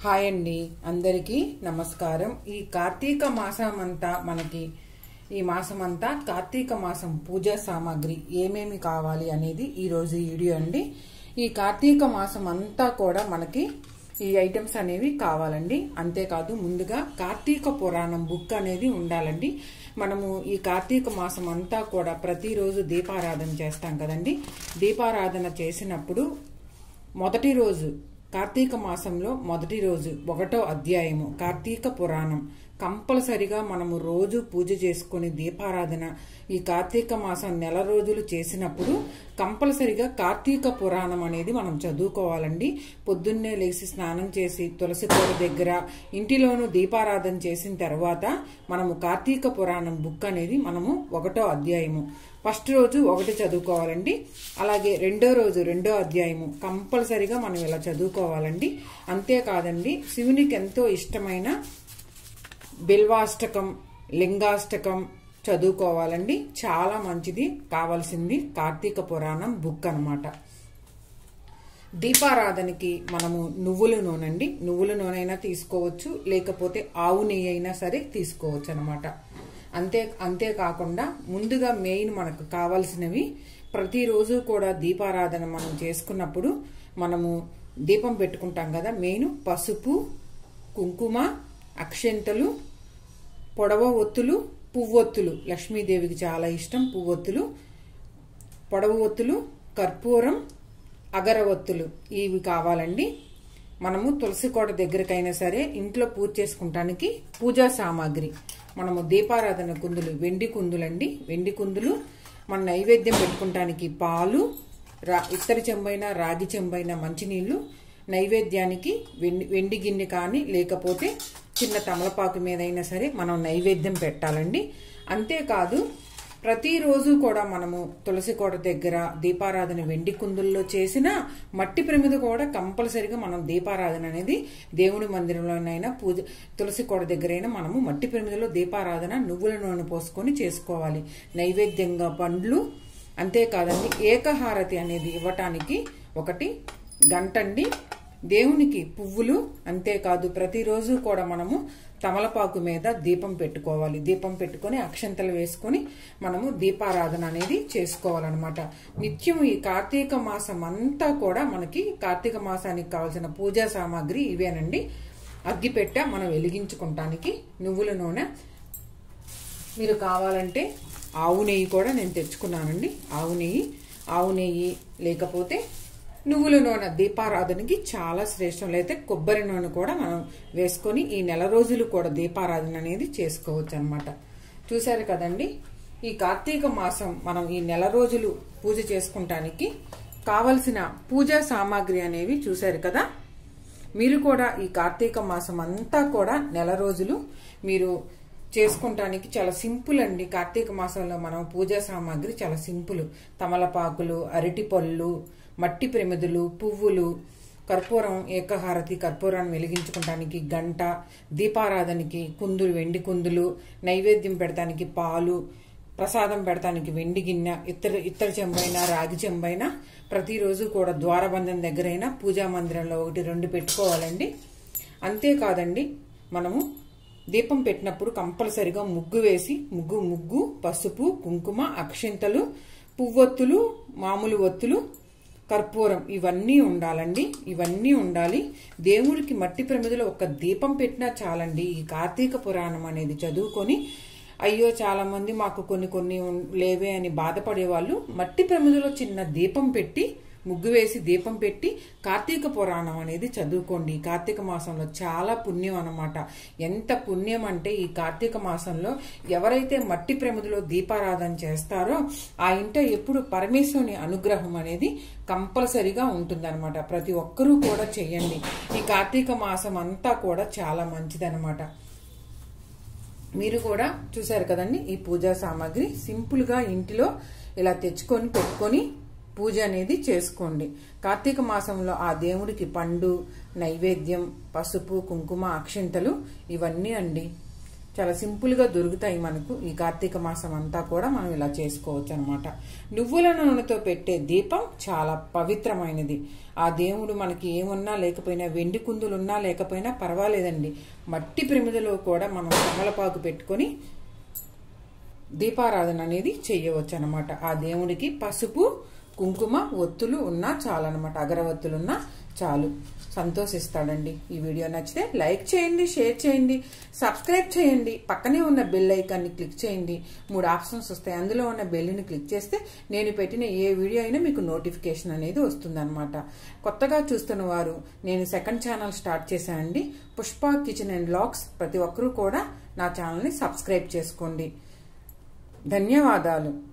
hi అండి అందరికీ నమస్కారం ఈ కార్తీక మాసం అంతా మనకి ఈ మాసం అంతా కార్తీక మాసం పూజా సామాగ్రి ఏమేమి కావాలి అనేది ఈ రోజు వీడియో అండి ఈ కార్తీక మాసం అంతా కూడా మనకి ఈ ఐటమ్స్ అనేవి కావాలండి అంతేకాదు ముందుగా కార్తీక పురాణం బుక్ అనేది ఉండాలండి మనము ఈ కార్తీక మాసం అంతా కూడా ప్రతిరోజు దీపారాధన చేస్తాం కదండి దీపారాధన చేసినప్పుడు మొదటి రోజు కార్తీక మాసంలో మొదటి రోజు ఒకటో అధ్యాయము కార్తీక పురాణం కంపల్సరిగా మనము రోజు పూజ చేసుకుని దీపారాధన ఈ కార్తీక మాసం నెల రోజులు చేసినప్పుడు కంపల్సరిగా కార్తీక పురాణం అనేది మనం చదువుకోవాలండి పొద్దున్నే లేచి స్నానం చేసి తులసి కోట దగ్గర ఇంటిలోనూ దీపారాధన చేసిన తర్వాత మనము కార్తీక పురాణం బుక్ అనేది మనము ఒకటో అధ్యాయము ఫస్ట్ రోజు ఒకటి చదువుకోవాలండి అలాగే రెండో రోజు రెండో అధ్యాయము కంపల్సరిగా మనం ఇలా చదువుకోవాలండి అంతేకాదండి శివునికి ఎంతో ఇష్టమైన బిల్వాష్టకం లింగాష్టకం చదువుకోవాలండి చాలా మంచిది కావాల్సింది కార్తీక పురాణం బుక్ అనమాట దీపారాధనకి మనము నువ్వుల నూనె అండి నువ్వుల నూనె అయినా తీసుకోవచ్చు లేకపోతే ఆవు నెయ్యి అయినా సరే తీసుకోవచ్చు అనమాట అంతే అంతేకాకుండా ముందుగా మెయిన్ మనకు కావాల్సినవి ప్రతిరోజు కూడా దీపారాధన మనం చేసుకున్నప్పుడు మనము దీపం పెట్టుకుంటాం కదా మెయిన్ పసుపు కుంకుమ అక్షంతలు పొడవ ఒత్తులు పువ్వొత్తులు లక్ష్మీదేవికి చాలా ఇష్టం పువ్వొత్తులు పొడవ ఒత్తులు కర్పూరం అగరవత్తులు ఇవి కావాలండి మనము తులసి కోట దగ్గరకైనా సరే ఇంట్లో పూజ చేసుకుంటానికి పూజా సామాగ్రి మనము దీపారాధన కుందులు వెండి కుందులండి వెండి కుందులు మన నైవేద్యం పెట్టుకుంటానికి పాలు రా ఇత్తడి చెంబైన రాగి చెంబైన మంచినీళ్లు నైవేద్యానికి వెండి వెండి గిన్నె కానీ లేకపోతే చిన్న తమలపాకు మీదైనా సరే మనం నైవేద్యం పెట్టాలండి అంతేకాదు ప్రతిరోజు కూడా మనము తులసి కోట దగ్గర దీపారాధన వెండి కుందుల్లో చేసిన మట్టి ప్రమిద కూడా కంపల్సరిగా మనం దీపారాధన అనేది దేవుని మందిరంలోనైనా పూజ తులసి కోట దగ్గరైనా మనము మట్టి ప్రమిదలో దీపారాధన నువ్వుల నూనె పోసుకొని చేసుకోవాలి నైవేద్యంగా పండ్లు అంతేకాదండి ఏకహారతి అనేది ఇవ్వటానికి ఒకటి గంటండి దేవునికి పువ్వులు అంతేకాదు ప్రతిరోజు కూడా మనము తమలపాకు మీద దీపం పెట్టుకోవాలి దీపం పెట్టుకొని అక్షంతలు వేసుకొని మనము దీపారాధన అనేది చేసుకోవాలన్నమాట నిత్యం ఈ కార్తీక మాసం అంతా కూడా మనకి కార్తీక మాసానికి కావాల్సిన పూజా సామాగ్రి ఇవేనండి అగ్గిపెట్ట మనం వెలిగించుకుంటానికి నువ్వుల నూనె మీరు కావాలంటే ఆవు నెయ్యి కూడా నేను తెచ్చుకున్నానండి ఆవు నెయ్యి ఆవు నెయ్యి లేకపోతే నువ్వుల నూనె దీపారాధనకి చాలా శ్రేష్టం అయితే కొబ్బరి నూనె కూడా మనం వేసుకొని ఈ నెల రోజులు కూడా దీపారాధన అనేది చేసుకోవచ్చు అనమాట చూశారు కదండి ఈ కార్తీక మాసం మనం ఈ నెల రోజులు పూజ చేసుకుంటానికి కావలసిన పూజా సామాగ్రి అనేవి చూశారు కదా మీరు కూడా ఈ కార్తీక మాసం అంతా కూడా నెల రోజులు మీరు చేసుకుంటానికి చాలా సింపుల్ అండి కార్తీక మాసంలో మనం పూజా సామాగ్రి చాలా సింపుల్ తమలపాకులు అరటి పళ్ళు మట్టి ప్రమిదలు పువ్వులు కర్పూరం ఏకహారతి కర్పూరాన్ని వెలిగించుకోవటానికి గంట దీపారాధనకి కుందులు వెండి కుందులు నైవేద్యం పెడతానికి పాలు ప్రసాదం పెడతానికి వెండి గిన్నె ఇతర ఇతర చెంబైన రాగి చెంబైన ప్రతిరోజు కూడా ద్వారబంధం దగ్గరైనా పూజా మందిరంలో ఒకటి రెండు పెట్టుకోవాలండి అంతేకాదండి మనము దీపం పెట్టినప్పుడు కంపల్సరిగా ముగ్గు వేసి ముగ్గు ముగ్గు పసుపు కుంకుమ అక్షింతలు పువ్వొత్తులు మామూలు ఒత్తులు కర్పూరం ఇవన్నీ ఉండాలండి ఇవన్నీ ఉండాలి దేవుడికి మట్టి ప్రమిదలో ఒక దీపం పెట్టినా చాలండి ఈ కార్తీక పురాణం అనేది చదువుకొని అయ్యో చాలా మంది మాకు కొన్ని కొన్ని లేవే అని బాధపడే వాళ్ళు మట్టి ప్రమిదలో చిన్న దీపం పెట్టి ముగ్గు వేసి దీపం పెట్టి కార్తీక పురాణం అనేది చదువుకోండి కార్తీక మాసంలో చాలా పుణ్యం అనమాట ఎంత పుణ్యం అంటే ఈ కార్తీక మాసంలో ఎవరైతే మట్టి ప్రమిదలో దీపారాధన చేస్తారో ఆ ఇంట ఎప్పుడు పరమేశ్వరుని అనుగ్రహం అనేది కంపల్సరిగా ఉంటుందన్నమాట ప్రతి ఒక్కరూ కూడా చేయండి ఈ కార్తీక మాసం అంతా కూడా చాలా మంచిదనమాట మీరు కూడా చూసారు కదండి ఈ పూజా సామాగ్రి సింపుల్గా ఇంటిలో ఇలా తెచ్చుకొని పెట్టుకొని పూజ అనేది చేసుకోండి కార్తీక మాసంలో ఆ దేవుడికి పండు నైవేద్యం పసుపు కుంకుమ అక్షింతలు ఇవన్నీ అండి చాలా సింపుల్గా దొరుకుతాయి మనకు ఈ కార్తీక మాసం అంతా కూడా మనం ఇలా చేసుకోవచ్చు అనమాట నువ్వుల నూనెతో పెట్టే దీపం చాలా పవిత్రమైనది ఆ దేవుడు మనకి ఏమున్నా లేకపోయినా వెండి కుందులున్నా లేకపోయినా పర్వాలేదండి మట్టి ప్రమిదలో కూడా మనం తమలపాకు పెట్టుకొని దీపారాధన అనేది చేయవచ్చు అనమాట ఆ దేవుడికి పసుపు కుంకుమ ఒత్తులు ఉన్నా చాలన్నమాట అగరవత్తులు ఉన్నా చాలు సంతోషిస్తాడండి ఈ వీడియో నచ్చితే లైక్ చేయండి షేర్ చేయండి సబ్స్క్రైబ్ చేయండి పక్కనే ఉన్న బెల్ ఐకాన్ని క్లిక్ చేయండి మూడు ఆప్షన్స్ వస్తాయి అందులో ఉన్న బెల్ని క్లిక్ చేస్తే నేను పెట్టిన ఏ వీడియో అయినా మీకు నోటిఫికేషన్ అనేది వస్తుందన్నమాట కొత్తగా చూస్తున్న వారు నేను సెకండ్ ఛానల్ స్టార్ట్ చేశానండి పుష్ప కిచెన్ అండ్ లాక్స్ ప్రతి ఒక్కరూ కూడా నా ఛానల్ని సబ్స్క్రైబ్ చేసుకోండి ధన్యవాదాలు